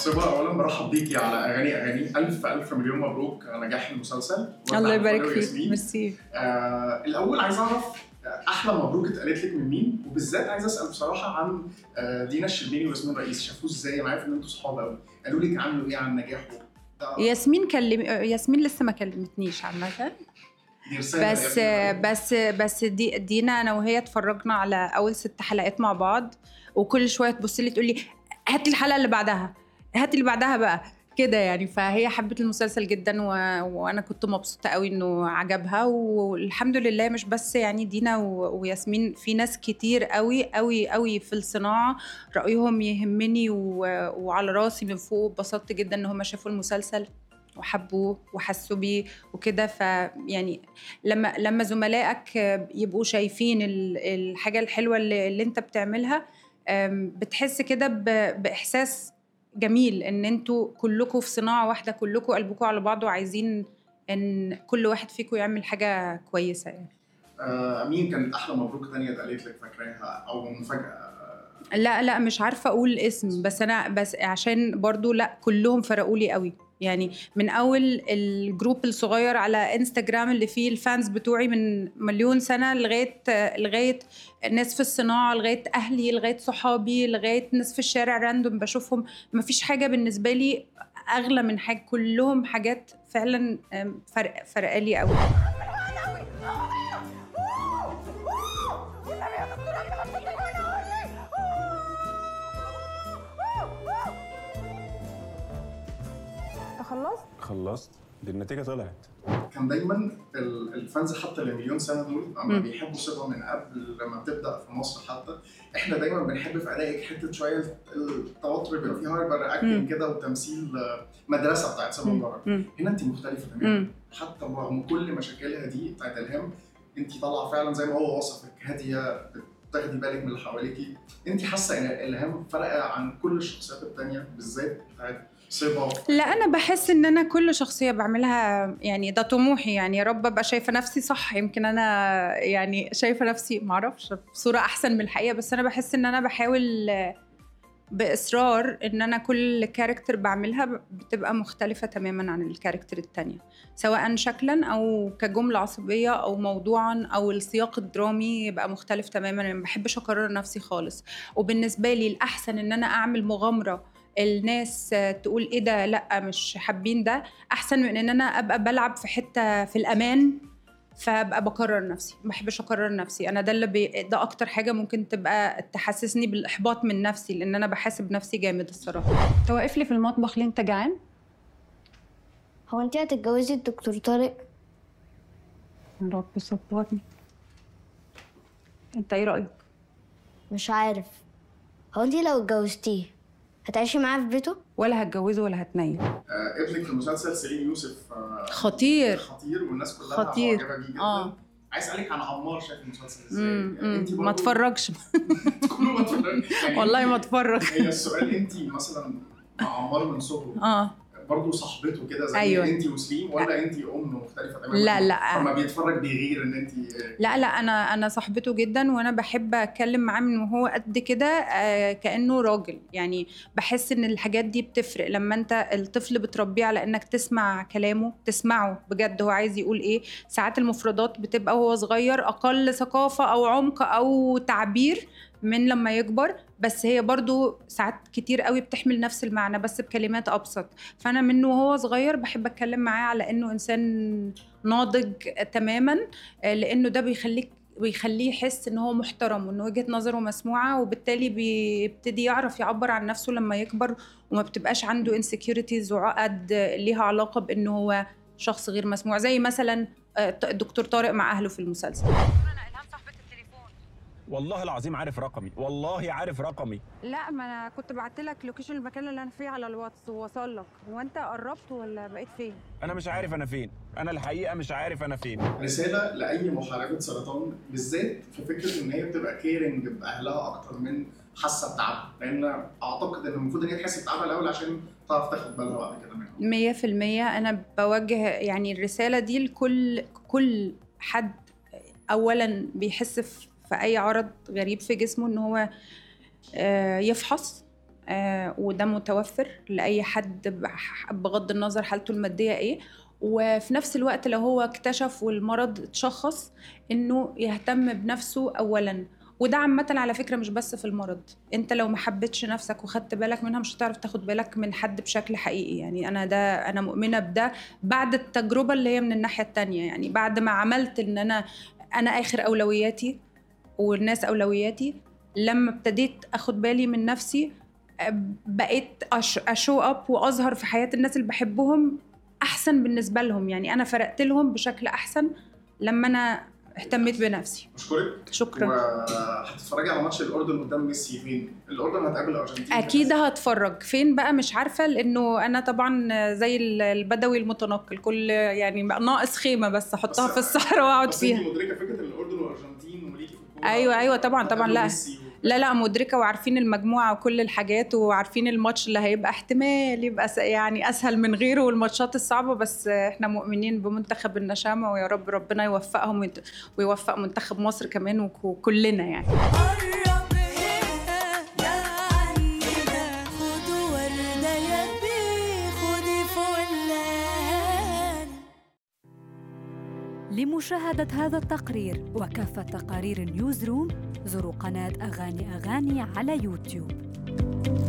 صبا اولا برحب بيكي على اغاني اغاني الف الف مليون مبروك نجاح المسلسل الله يبارك فيك ياسمين. ميرسي آه الاول عايز اعرف احلى مبروك اتقالت لك من مين وبالذات عايز اسال بصراحه عن آه، دينا الشربيني وياسمين رئيس شافوه ازاي انا عارف ان انتوا صحاب قوي قالوا لك عملوا ايه عن نجاحه ده- ياسمين كلم ياسمين لسه ما كلمتنيش عامة دي رسالة بس يا ابني. بس بس دي دينا انا وهي اتفرجنا على اول ست حلقات مع بعض وكل شويه تبص لي تقول لي هاتي الحلقه اللي بعدها هاتي اللي بعدها بقى كده يعني فهي حبت المسلسل جدا و... وانا كنت مبسوطه قوي انه عجبها والحمد لله مش بس يعني دينا و... وياسمين في ناس كتير قوي قوي قوي في الصناعه رايهم يهمني و... وعلى راسي من فوق اتبسطت جدا ان هم شافوا المسلسل وحبوه وحسوا بيه وكده فيعني لما لما زملائك يبقوا شايفين ال- الحاجه الحلوه اللي, اللي انت بتعملها أم، بتحس كده ب- باحساس جميل ان انتوا كلكم في صناعه واحده كلكم قلبكم على بعض وعايزين ان كل واحد فيكم يعمل حاجه كويسه يعني آه مين كانت احلى مبروك تانية اتقالت لك فاكراها او مفاجاه لا لا مش عارفه اقول اسم بس انا بس عشان برضو لا كلهم فرقوا لي قوي يعني من اول الجروب الصغير على انستجرام اللي فيه الفانز بتوعي من مليون سنه لغايه لغايه ناس في الصناعه لغايه اهلي لغايه صحابي لغايه ناس في الشارع راندوم بشوفهم ما فيش حاجه بالنسبه لي اغلى من حاجه كلهم حاجات فعلا أم، فرق فرق لي قوي خلصت؟ خلصت دي النتيجة طلعت كان دايما ال- الفانز حتى المليون سنه دول لما مم. بيحبوا صبا من قبل لما بتبدا في مصر حتى احنا دايما بنحب في ادائك حته شويه التوتر بيبقى فيه هايبر مم. اكتنج كده وتمثيل آه، مدرسه بتاعت صبا مبارك مم. هنا انت مختلفه تماما مم. حتى رغم كل مشاكلها دي بتاعت الهام انت طالعه فعلا زي ما هو وصفك هاديه بتاخدي بالك من اللي حواليكي انت حاسه ان الهام فارقه عن كل الشخصيات التانيه بالذات بتاعت صبا لا انا بحس ان انا كل شخصيه بعملها يعني ده طموحي يعني يا رب ابقى شايفه نفسي صح يمكن انا يعني شايفه نفسي معرفش بصوره احسن من الحقيقه بس انا بحس ان انا بحاول آه، باصرار ان انا كل كاركتر بعملها ب- بتبقى مختلفه تماما عن الكاركتر التانية سواء شكلا او كجمله عصبيه او موضوعا او السياق الدرامي يبقى مختلف تماما انا ما بحبش اكرر نفسي خالص وبالنسبه لي الاحسن ان انا اعمل مغامره الناس آه، تقول ايه ده لا مش حابين ده احسن من ان انا ابقى بلعب في حته في الامان فابقى بكرر نفسي ما بحبش اكرر نفسي انا ده اللي بي... ده اكتر حاجه ممكن تبقى تحسسني بالاحباط من نفسي لان انا بحاسب نفسي جامد الصراحه انت واقف لي في المطبخ ليه انت جعان؟ هو انت هتتجوزي الدكتور طارق يا رب صبرني انت ايه رايك؟ مش عارف هو انت لو اتجوزتيه هتعيشي معاه في بيته ولا هتجوزه ولا هتنيل آه، ابنك في المسلسل سعيد يوسف آه، خطير خطير والناس كلها خطير. معجبه بيه جدا آه. عايز اسالك عن عمار شايف المسلسل ازاي مم، مم. انت ما اتفرجش كله ما اتفرج يعني والله انت- ما اتفرج هي السؤال انت مثلا مع عمار من صغره اه برضه صاحبته كده زي أيوة. انت وسليم ولا انت ام مختلفه تماما لا، لا. لما بيتفرج بيغير ان انت لا لا انا انا صاحبته جدا وانا بحب اتكلم معاه من وهو قد كده آه كانه راجل يعني بحس ان الحاجات دي بتفرق لما انت الطفل بتربيه على انك تسمع كلامه تسمعه بجد هو عايز يقول ايه ساعات المفردات بتبقى وهو صغير اقل ثقافه او عمق او تعبير من لما يكبر بس هي برضو ساعات كتير قوي بتحمل نفس المعنى بس بكلمات ابسط فانا منه وهو صغير بحب اتكلم معاه على انه انسان ناضج تماما آه، لانه ده بيخليك بيخليه يحس ان هو محترم وان وجهه نظره مسموعه وبالتالي بيبتدي يعرف يعبر عن نفسه لما يكبر وما بتبقاش عنده انسكيورتيز وعقد ليها علاقه بانه هو شخص غير مسموع زي مثلا آه، الدكتور طارق مع اهله في المسلسل والله العظيم عارف رقمي والله عارف رقمي لا ما انا كنت بعت لك لوكيشن المكان اللي انا فيه على الواتس ووصل لك هو انت قربت ولا بقيت فين انا مش عارف انا فين انا الحقيقة مش عارف انا فين رساله لاي محاربه سرطان بالذات في فكره ان هي بتبقى كيرنج باهلها اكتر من حاسه بتعبها لان اعتقد ان المفروض ان هي تحس بتعبها الاول عشان تعرف تاخد بالها بعد كده منها مية في المية أنا بوجه يعني الرسالة دي لكل كل حد أولا بيحس في في أي عرض غريب في جسمه إن هو آه، يفحص آه وده متوفر لاي حد بح- بغض النظر حالته الماديه ايه وفي نفس الوقت لو هو اكتشف والمرض اتشخص انه يهتم بنفسه اولا وده عامة على فكرة مش بس في المرض انت لو ما حبيتش نفسك وخدت بالك منها مش هتعرف تاخد بالك من حد بشكل حقيقي يعني انا ده انا مؤمنة بده بعد التجربة اللي هي من الناحية التانية يعني بعد ما عملت ان انا انا اخر اولوياتي والناس اولوياتي لما ابتديت اخد بالي من نفسي أه، بقيت أش- اشو اب واظهر في حياه الناس اللي بحبهم احسن بالنسبه لهم يعني انا فرقت لهم بشكل احسن لما انا اهتميت بنفسي بشكرك شكرا وهتتفرجي على ماتش الاردن قدام ميسي فين؟ الاردن هتقابل الارجنتين اكيد هتفرج فين بقى مش عارفه لانه انا طبعا زي ال- البدوي المتنقل كل يعني بقى ناقص خيمه بس احطها بس- في الصحراء واقعد بس فيها انت مدركه فكره ان الاردن والارجنتين وليكي في الكوره أيوة، أيوة، طبعاً، طبعاً، هتقابلوا لا. ميسي و- لا لا مدركه وعارفين المجموعه وكل الحاجات وعارفين الماتش اللي هيبقى احتمال يبقى س- يعني اسهل من غيره والماتشات الصعبه بس احنا مؤمنين بمنتخب النشامه ويا رب ربنا يوفقهم ويت- ويوفق منتخب مصر كمان وك- وكلنا يعني قرب هنا يا عنينا خدوا وردة يا بيه خدي فلان لمشاهدة هذا التقرير وكافة تقارير نيوز روم زوروا قناة أغاني أغاني على يوتيوب